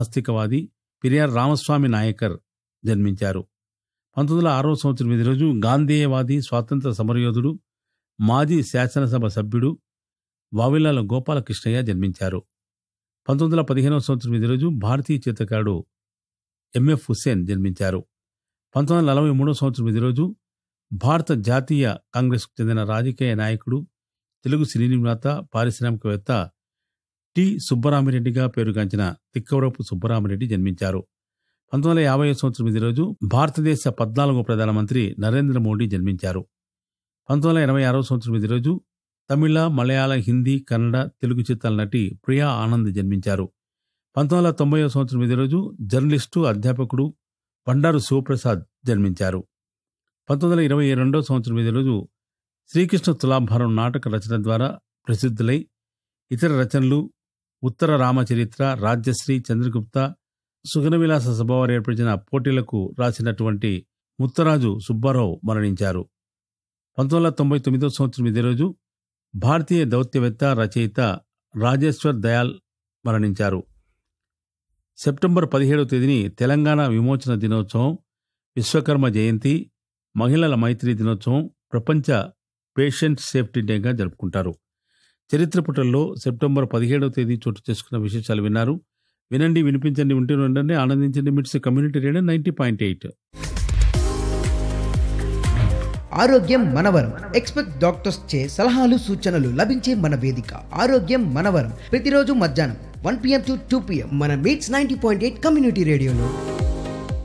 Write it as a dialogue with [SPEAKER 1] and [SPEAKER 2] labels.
[SPEAKER 1] ఆస్తికవాది పెరియార్ రామస్వామి నాయకర్ జన్మించారు పంతొమ్మిది వందల ఆరో సంవత్సరం ఇదే రోజు గాంధేయవాది స్వాతంత్ర సమరయోధుడు మాజీ శాసనసభ సభ్యుడు వావిలాల గోపాలకృష్ణయ్య జన్మించారు పంతొమ్మిది వందల పదిహేనవ సంవత్సరం ఇదే రోజు భారతీయ చిత్రకారుడు ఎంఎఫ్ హుస్సేన్ జన్మించారు పంతొమ్మిది వందల నలభై మూడో సంవత్సరం ఇదే రోజు భారత జాతీయ కాంగ్రెస్కు చెందిన రాజకీయ నాయకుడు తెలుగు సినీ నిర్మాత పారిశ్రామికవేత్త టి సుబ్బరామిరెడ్డిగా పేరుగాంచిన తిక్కవరపు సుబ్బరామిరెడ్డి జన్మించారు పంతొమ్మిది వందల యాభై సంవత్సరం ఇదే రోజు భారతదేశ పద్నాలుగో ప్రధానమంత్రి నరేంద్ర మోడీ జన్మించారు పంతొమ్మిది వందల ఎనభై ఆరో సంవత్సరం ఇదే రోజు తమిళ మలయాళ హిందీ కన్నడ తెలుగు చిత్రాల నటి ప్రియా ఆనంద్ జన్మించారు పంతొమ్మిది వందల తొంభై సంవత్సరం ఇదే రోజు జర్నలిస్టు అధ్యాపకుడు బండారు శివప్రసాద్ జన్మించారు పంతొమ్మిది వందల ఇరవై రెండో సంవత్సరం ఇదే రోజు శ్రీకృష్ణ తులాభారం నాటక రచన ద్వారా ప్రసిద్ధులై ఇతర రచనలు ఉత్తర రామచరిత్ర రాజ్యశ్రీ చంద్రగుప్త సుగనవిలాస సభవారు ఏర్పరిచిన పోటీలకు రాసినటువంటి ముత్తరాజు సుబ్బారావు మరణించారు పంతొమ్మిది వందల తొంభై తొమ్మిదో సంవత్సరం ఇదే రోజు భారతీయ దౌత్యవేత్త రచయిత రాజేశ్వర్ దయాల్ మరణించారు సెప్టెంబర్ పదిహేడవ తేదీని తెలంగాణ విమోచన దినోత్సవం విశ్వకర్మ జయంతి మహిళల మైత్రి దినోత్సవం ప్రపంచ పేషెంట్ సేఫ్టీ డేగా జరుపుకుంటారు చరిత్ర పుటల్లో సెప్టెంబర్ పదిహేడవ తేదీ చోటు చేసుకున్న విశేషాలు విన్నారు వినండి వినిపించండి వింటూ ఉండండి ఆనందించండి MITS community radio ninety point eight
[SPEAKER 2] ఆరోగ్యం మనవరం ఎక్స్పెక్ట్ డాక్టర్స్ చే సలహాలు సూచనలు లభించే మన వేదిక ఆరోగ్యం మనవరం ప్రతిరోజు మధ్యాహ్నం one PM to two PM మన MITS ninety point eight community రేడియోలో